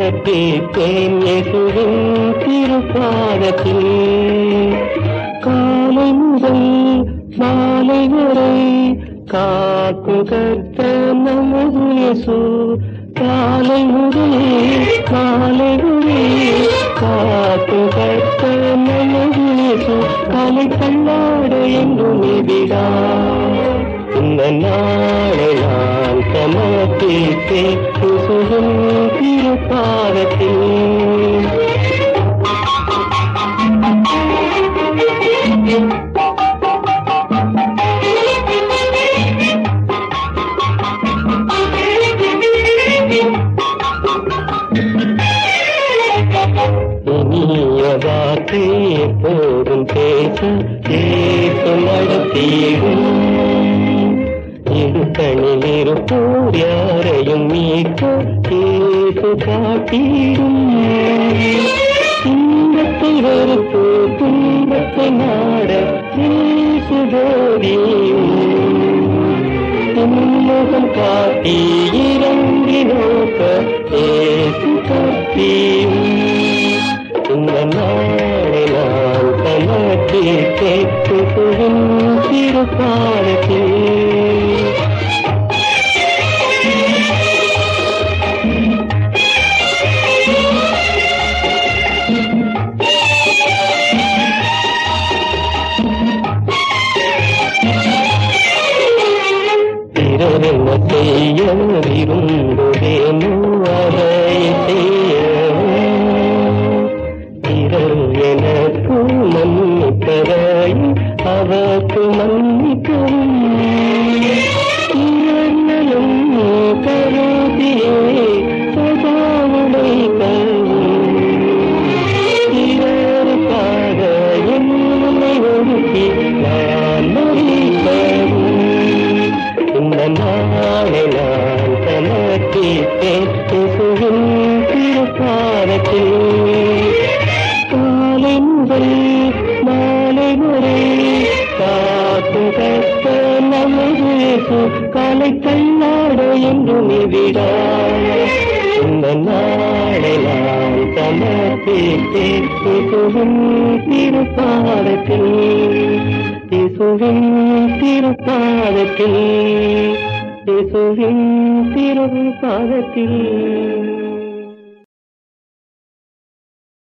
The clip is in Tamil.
சமர்ப்பித்தேன் இயேசுவின் திருப்பாதத்தில் காலை முதல் மாலை வரை காக்கும் கர்த்தர் நமது இயேசு காலை முதல் மாலை வரை காக்கும் கர்த்தர் நமது இயேசு காலை தள்ளாட என்றும் விடா இந்த நாளை நான் சமர்ப்பித்தேன் இயேசுவின் திருப்பாதத்தில் இனிய வார்த்தை எப்போதும் பேச கேட்டு நடத்திடும் இடுக்கணில் இருப்போர் யாரையும் மீட்க கேட்டு காட்டிடும் இன்பத்தை வெறுப்பு துன்பத்தை நாட பேசுதோடியும் முகம் காட்டி இறங்கி நோக்க ஏசு கத்தியும் இந்த நாளை நான் தனக்கு கேட்கும் திருப்பாடத்தில் பிறரென்ன செய்ய விரும்புவேனோ அதை செய்யவும் பிறர் எனக்கு மன்னிப்பதாய் அவர்க்கு மன்னிக்கவும் இயன்னலும் கருதியே சதா உழைக்கவும் பிறருக்காக என்னை ஒதுக்கி நான் மறிக்கவும் இந்த நாளை நான் சமர்ப்பித்தேன் இயேசுவின் திருப்பாதத்தில் காலை முதல் மாலை வரை காக்கும் கத்த நமது இயேசு காலை தள்ளாட என்றும் விடா இந்த நாளை நான் சமர்ப்பித்தேன் இயேசுவின் திருப்பாதத்தில் இயேசுவின் திருப்பாதத்தில் இயேசுவின் திருப்பாதத்தில்